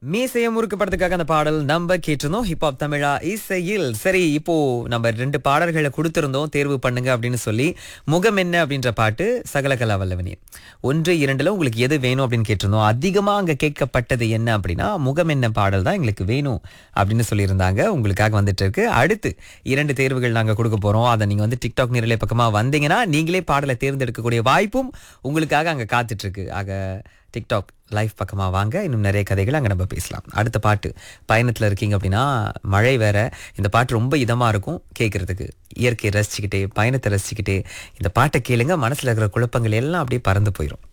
மீசைய முறுக்கு படத்துக்காக அந்த பாடல் நம்ம கேட்டிருந்தோம் ஹிப்ஹாப் தமிழா இசையில் சரி இப்போ நம்ம ரெண்டு பாடல்களை கொடுத்திருந்தோம் தேர்வு பண்ணுங்க அப்படின்னு சொல்லி முகம் என்ன அப்படின்ற பாட்டு சகலகலா வல்லவனி ஒன்று இரண்டுல உங்களுக்கு எது வேணும் அப்படின்னு கேட்டிருந்தோம் அதிகமா அங்க கேட்கப்பட்டது என்ன அப்படின்னா முகம் என்ன பாடல் தான் எங்களுக்கு வேணும் அப்படின்னு சொல்லியிருந்தாங்க உங்களுக்காக வந்துட்டு இருக்கு அடுத்து இரண்டு தேர்வுகள் நாங்க கொடுக்க போறோம் அதை நீங்க வந்து டிக்டாக் நிரலை பக்கமா வந்தீங்கன்னா நீங்களே பாடலை தேர்ந்தெடுக்கக்கூடிய வாய்ப்பும் உங்களுக்காக அங்க காத்துட்டு இருக்கு ஆக டிக்டாக் லைவ் பக்கமாக வாங்க இன்னும் நிறைய கதைகள் அங்கே நம்ம பேசலாம் அடுத்த பாட்டு பயணத்தில் இருக்கீங்க அப்படின்னா மழை வேற இந்த பாட்டு ரொம்ப இதமாக இருக்கும் கேட்குறதுக்கு இயற்கையை ரசிச்சுக்கிட்டே பயணத்தை ரசிச்சுக்கிட்டே இந்த பாட்டை கேளுங்க மனசில் இருக்கிற குழப்பங்கள் எல்லாம் அப்படியே பறந்து போயிடும்